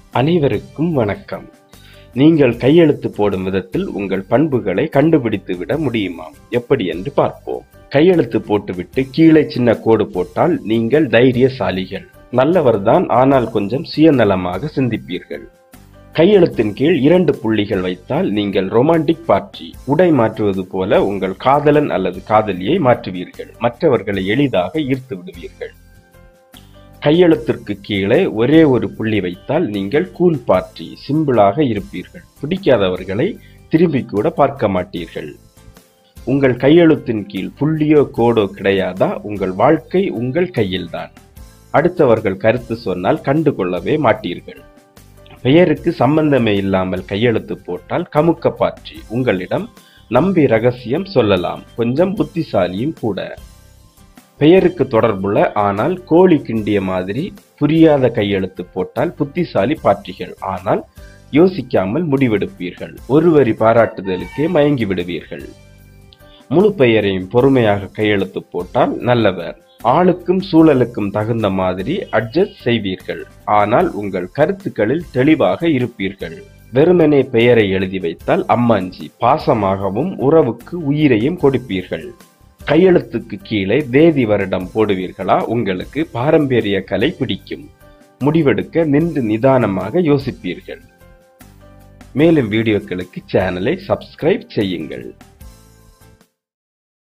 அனைவருக்கும் வணக்கம் நீங்கள் கையெழுத்து போடும் விதத்தில் உங்கள் பண்புகளை கண்டுபிடித்து விட முடியுமாம் எப்படி என்று பார்ப்போம் கையெழுத்து போட்டுவிட்டு கீழே சின்ன கோடு போட்டால் நீங்கள் தைரியசாலிகள் நல்லவர்தான் ஆனால் கொஞ்சம் சுயநலமாக சிந்திப்பீர்கள் கையெழுத்தின் கீழ் இரண்டு புள்ளிகள் வைத்தால் நீங்கள் ரொமான்டிக் பார்ட்டி உடை மாற்றுவது போல உங்கள் காதலன் அல்லது காதலியை மாற்றுவீர்கள் மற்றவர்களை எளிதாக ஈர்த்து விடுவீர்கள் கையெழுத்திற்கு கீழே ஒரே ஒரு புள்ளி வைத்தால் நீங்கள் கூல் பார்ட்டி சிம்பிளாக இருப்பீர்கள் பிடிக்காதவர்களை திரும்பி கூட பார்க்க மாட்டீர்கள் உங்கள் கையெழுத்தின் கீழ் புள்ளியோ கோடோ கிடையாதா உங்கள் வாழ்க்கை உங்கள் கையில்தான் அடுத்தவர்கள் கருத்து சொன்னால் கண்டுகொள்ளவே மாட்டீர்கள் பெயருக்கு சம்பந்தமே இல்லாமல் கையெழுத்து போட்டால் கமுக்க பாற்றி உங்களிடம் நம்பி ரகசியம் சொல்லலாம் கொஞ்சம் புத்திசாலியும் கூட பெயருக்கு தொடர்புள்ள ஆனால் கோழி கிண்டிய மாதிரி புரியாத கையெழுத்து போட்டால் புத்திசாலி பாற்றிகள் ஆனால் யோசிக்காமல் முடிவெடுப்பீர்கள் ஒரு வரி பாராட்டுதலுக்கே மயங்கி விடுவீர்கள் முழு பெயரையும் பொறுமையாக கையெழுத்து போட்டால் நல்லவர் ஆளுக்கும் சூழலுக்கும் தகுந்த மாதிரி அட்ஜஸ்ட் செய்வீர்கள் ஆனால் உங்கள் கருத்துக்களில் தெளிவாக இருப்பீர்கள் வெறுமனே பெயரை எழுதி வைத்தால் அம்மாஞ்சி பாசமாகவும் உறவுக்கு உயிரையும் கொடுப்பீர்கள் கையெழுத்துக்கு கீழே தேதி வருடம் போடுவீர்களா உங்களுக்கு பாரம்பரிய கலை பிடிக்கும் முடிவெடுக்க நின்று நிதானமாக யோசிப்பீர்கள் மேலும் வீடியோக்களுக்கு சேனலை சப்ஸ்கிரைப் செய்யுங்கள்